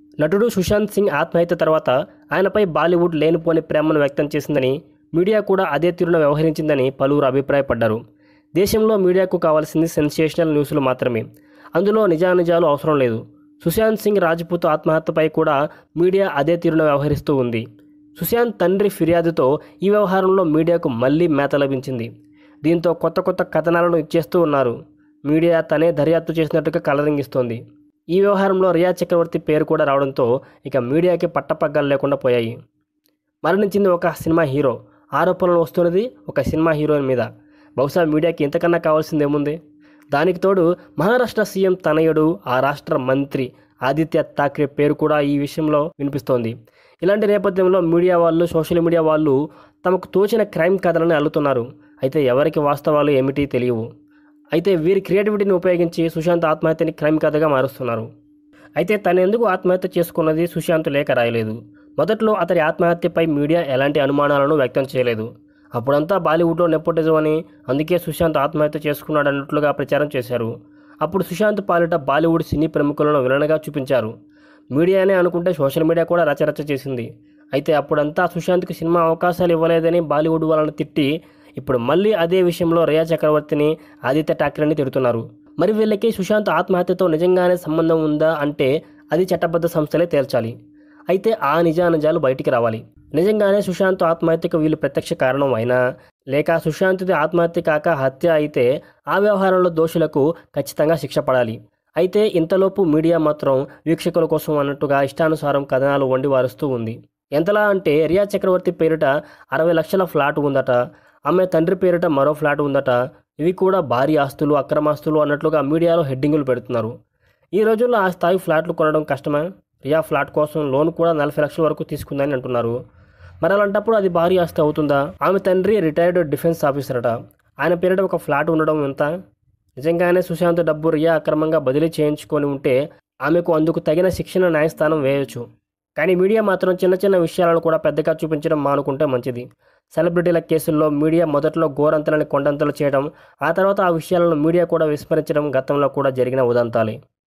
నటుడు సుశాంత్ సింగ్ ఆత్మహత్య తర్వాత ఆయనపై బాలీవుడ్ లేనిపోని ప్రేమను వ్యక్తం చేసిందని మీడియా కూడా అదే తీరున వ్యవహరించిందని పలువురు అభిప్రాయపడ్డారు దేశంలో మీడియాకు కావాల్సింది సెన్సేషనల్ న్యూస్లు మాత్రమే అందులో నిజానిజాలు అవసరం లేదు సుశాంత్ సింగ్ రాజ్పూత్ ఆత్మహత్యపై కూడా మీడియా అదే తీరున వ్యవహరిస్తూ ఉంది సుశాంత్ తండ్రి ఫిర్యాదుతో ఈ వ్యవహారంలో మీడియాకు మళ్లీ మేత లభించింది దీంతో కొత్త కొత్త కథనాలను ఇచ్చేస్తూ ఉన్నారు మీడియా తనే దర్యాప్తు చేసినట్టుగా కలరింగిస్తోంది ఈ వ్యవహారంలో రియా చక్రవర్తి పేరు కూడా రావడంతో ఇక మీడియాకి పట్టపగ్గాలు లేకుండా పోయాయి మరణించింది ఒక సినిమా హీరో ఆరోపణలు వస్తున్నది ఒక సినిమా హీరోయిన్ మీద బహుశా మీడియాకి ఇంతకన్నా కావాల్సింది ఏముంది దానికి తోడు మహారాష్ట్ర సీఎం తనయుడు ఆ రాష్ట్ర మంత్రి ఆదిత్య ఠాక్రే పేరు కూడా ఈ విషయంలో వినిపిస్తోంది ఇలాంటి నేపథ్యంలో మీడియా వాళ్ళు సోషల్ మీడియా వాళ్ళు తమకు తోచిన క్రైమ్ కథలను అల్లుతున్నారు అయితే ఎవరికి వాస్తవాలు ఏమిటి తెలియవు అయితే వీరి క్రియేటివిటీని ఉపయోగించి సుశాంత్ ఆత్మహత్యని క్రైమ్ కథగా మారుస్తున్నారు అయితే తను ఎందుకు ఆత్మహత్య చేసుకున్నది సుశాంత్ లేఖ రాయలేదు మొదట్లో అతడి ఆత్మహత్యపై మీడియా ఎలాంటి అనుమానాలను వ్యక్తం చేయలేదు అప్పుడంతా బాలీవుడ్లో నెపోటిజం అని అందుకే సుశాంత్ ఆత్మహత్య చేసుకున్నాడు అన్నట్లుగా ప్రచారం చేశారు అప్పుడు సుశాంత్ పాలిట బాలీవుడ్ సినీ ప్రముఖులను విలన్గా చూపించారు మీడియానే అనుకుంటే సోషల్ మీడియా కూడా రచరచ చేసింది అయితే అప్పుడంతా సుశాంత్కి సినిమా అవకాశాలు ఇవ్వలేదని బాలీవుడ్ వాళ్ళని తిట్టి ఇప్పుడు మళ్ళీ అదే విషయంలో రియా చక్రవర్తిని ఆదిత్య ఠాక్రేని తిడుతున్నారు మరి వీళ్ళకి సుశాంత్ ఆత్మహత్యతో నిజంగానే సంబంధం ఉందా అంటే అది చట్టబద్ధ సంస్థలే తేల్చాలి అయితే ఆ నిజానిజాలు బయటికి రావాలి నిజంగానే సుశాంత్ ఆత్మహత్యకు వీళ్ళు ప్రత్యక్ష కారణం అయినా లేక సుశాంత్ది ఆత్మహత్య కాక హత్య అయితే ఆ వ్యవహారంలో దోషులకు ఖచ్చితంగా శిక్ష పడాలి అయితే ఇంతలోపు మీడియా మాత్రం వీక్షకుల కోసం అన్నట్టుగా ఇష్టానుసారం కథనాలు వండి వారుస్తూ ఉంది ఎంతలా అంటే రియా చక్రవర్తి పేరిట అరవై లక్షల ఫ్లాట్ ఉందట ఆమె తండ్రి పేరిట మరో ఫ్లాట్ ఉందట ఇవి కూడా భారీ ఆస్తులు అక్రమాస్తులు అన్నట్లుగా మీడియాలో హెడ్డింగులు పెడుతున్నారు ఈ రోజుల్లో ఆ స్థాయి ఫ్లాట్లు కొనడం కష్టమా రియా ఫ్లాట్ కోసం లోన్ కూడా నలభై లక్షల వరకు తీసుకుందని అంటున్నారు మరి అలాంటప్పుడు అది భారీ ఆస్తి అవుతుందా ఆమె తండ్రి రిటైర్డ్ డిఫెన్స్ ఆఫీసర్ అట ఆయన పేరిట ఒక ఫ్లాట్ ఉండడం ఎంత నిజంగానే సుశాంత్ డబ్బు రియా అక్రమంగా బదిలీ చేయించుకొని ఉంటే ఆమెకు అందుకు తగిన శిక్షణ న్యాయస్థానం వేయొచ్చు కానీ మీడియా మాత్రం చిన్న చిన్న విషయాలను కూడా పెద్దగా చూపించడం మానుకుంటే మంచిది సెలబ్రిటీల కేసుల్లో మీడియా మొదట్లో గోరంతలని కొండంతలు చేయడం ఆ తర్వాత ఆ విషయాలను మీడియా కూడా విస్మరించడం గతంలో కూడా జరిగిన ఉదంతాలే